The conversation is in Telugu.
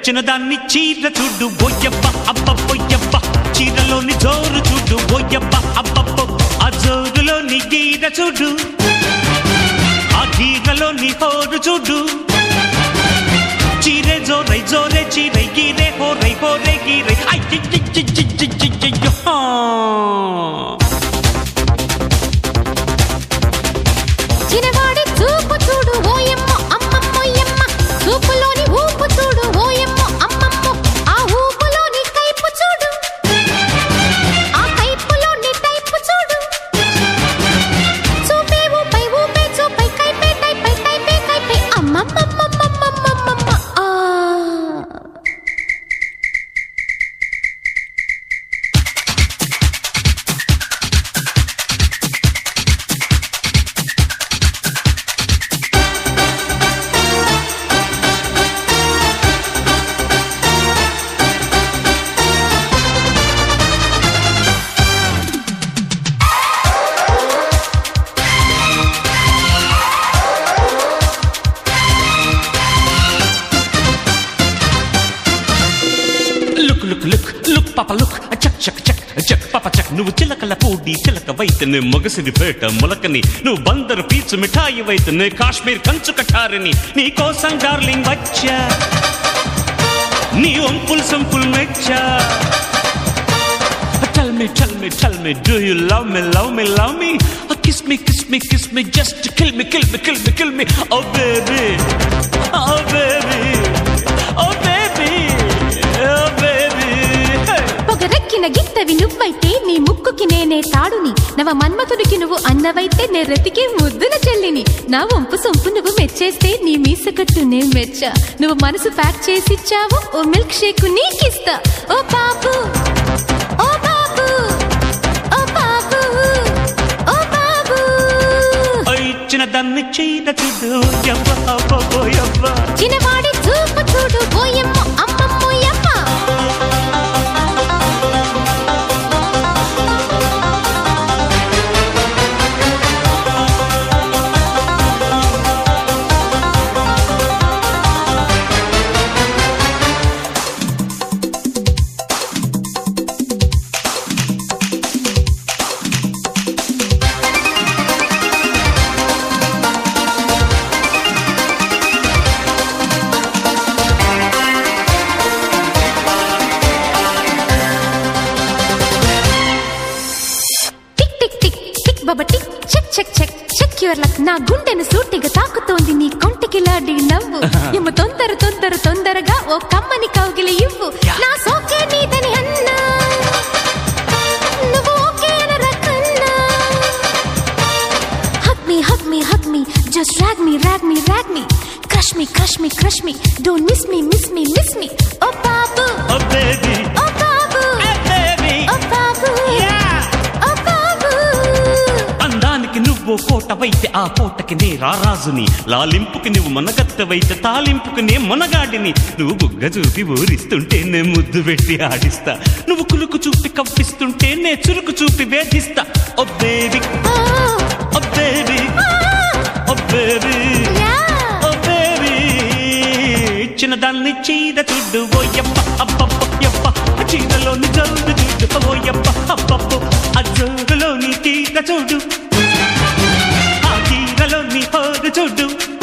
చిన్నదాన్ని చీర చూడు బొయ్యబ్బ అబ్బ బొయ్యబ్బ చీరలోని జోరు చూడు బొయ్యబ్బ అబ్బబ్బ ఆ జోరులోని గీర చూడు ఆ గీరలోని హోరు చూడు చీరే జోరై జోరే చీరై గీరే హోరై హోరే గీరై అయ్యయ్యయ్యయ్యయ్యయ్యో. చిన్నవాడి చూపు చూడు ఓయమ్మ అమ్మమ్మోయమ్మ చూపులోని ఊపు చూడు ఓయమ్మ అమ్మమ్మ ఆ ఊపులోని కైపు చూడు ఆ కైపులోని టైపు చూడు చూపే ఊపై ఊపే చూపై కైపే టైపై టైపే కైపై అమ్మమ్మమ్మమ్మమ్మమ్మమ్మ ఆ లుక్ లుక్ లుక్ లుక్ పాప లుక్ చక్ చక్ చక్ చక్ పాప చక్ నువ్వు చిలకల పూడి చిలక వైతనే మొగసిరి పేట మొలకని నువ్వు బందరు పీచు మిఠాయి వైతనే కాశ్మీర్ కంచు కఠారిని నీ కోసం డార్లింగ్ వచ్చా నీ ఒంపుల్ సంపుల్ మెచ్చా Tell me, tell me, tell me, do you love me, love me, love me? Oh, kiss me, kiss me, kiss me, just to kill me, kill me, kill me, kill me. Oh baby, oh baby, oh baby, oh baby. Hey. పొగరెక్కిన గిత్తవి నువ్వైతే నీ ముక్కుకి నేనే తాడుని నవ మన్మథుడికి నువ్వు అన్నవైతే నే రతికి ముద్దుల చెల్లిని నా వంపు సొంపు నువ్వు మెచ్చేస్తే నీ మీసకట్టు నే మెచ్చ నువ్వు మనసు ప్యాక్ చేసిచ్చావు ఓ మిల్క్ షేక్ నీకిస్తా ఓ బాబు ఓ బాబు ఓ బాబు ఓ బాబు ఇచ్చిన దాన్ని చీర చూడు యవ్వ అబ్బో యవ్వ చిన్నవాడి చూపు చూడు ఓయమ్మ అమ్మమ్మోయమ్మ టిక్ టిక్ టిక్ టిక్ బబ tick check check check check your luck నా గుండెను సూటిగా తాకుతోంది నీ కొంటికి లాడి నవ్వు ఇమ్మ తొందర తొందర తొందరగా ఓ కమ్మని కౌగిలి ఇవ్వు నా సోకే నీదని అన్నా నువ్వు ఓకే అనరకన్నా hug me hug me hug me just rag me rag me rag me crush me crush me crush me don't miss me miss me miss me ఓ బాబు ఓ బేబీ ఓ బాబు బేబీ ఓ బాబు ఓ బాబు అందానికి నువ్వు కోటవైతే ఆ కోటకి నే రారాజుని లాలింపుకి నువ్వు మనగత్తవైతే తాలింపుకి నే మొనగాడిని నువ్వు బుగ్గ చూపి ఊరిస్తుంటే నే ముద్దు పెట్టి ఆడిస్తా నువ్వు కులుకు చూపి కవ్విస్తుంటే నే చురుకు చూపి వేధిస్తా ఓ బేబీ ఓ బేబీ ఓ బేబీ ఓ బేబీ ఇచ్చిన దాన్ని చీర చూడు ఓయప్ప అబ్బబ్బ యప్ప చీరలోని జోడు చూడు ఓయప్ప అబ్బబ్బ ఆ జోడులోని తీర చూడు ఆ తీరలోని హోరు చూడు